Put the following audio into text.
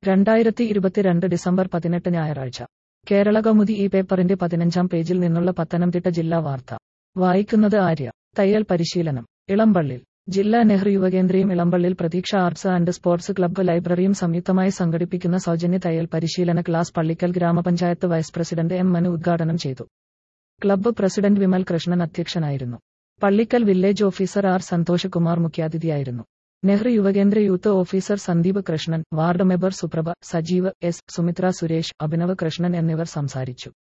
രണ്ടായിരത്തി ഇരുപത്തിരണ്ട് ഡിസംബർ പതിനെട്ട് ഞായറാഴ്ച കേരള കൗമുദി ഈ പേപ്പറിന്റെ പതിനഞ്ചാം പേജിൽ നിന്നുള്ള പത്തനംതിട്ട ജില്ലാ വാർത്ത വായിക്കുന്നത് ആര്യ തയ്യൽ പരിശീലനം ഇളമ്പള്ളിൽ ജില്ലാ നെഹ്റു യുവകേന്ദ്രയും ഇളമ്പള്ളിൽ Pratheeksha arts and sports club ലൈബ്രറിയും സംയുക്തമായി സംഘടിപ്പിക്കുന്ന സൗജന്യ തയ്യൽ പരിശീലന ക്ലാസ് പള്ളിക്കൽ ഗ്രാമപഞ്ചായത്ത് വൈസ് പ്രസിഡന്റ് എം മനു ഉദ്ഘാടനം ചെയ്തു ക്ലബ്ബ് പ്രസിഡന്റ് വിമൽ കൃഷ്ണൻ അധ്യക്ഷനായിരുന്നു Pallikkal village officer R Santhosh Kumar മുഖ്യാതിഥിയായിരുന്നു Nehru Yuvakendra youth officer Sandeep Krishnan ward member Suprabha Sajeev S Sumithra Suresh Abhinav Krishnan എന്നിവർ സംസാരിച്ചു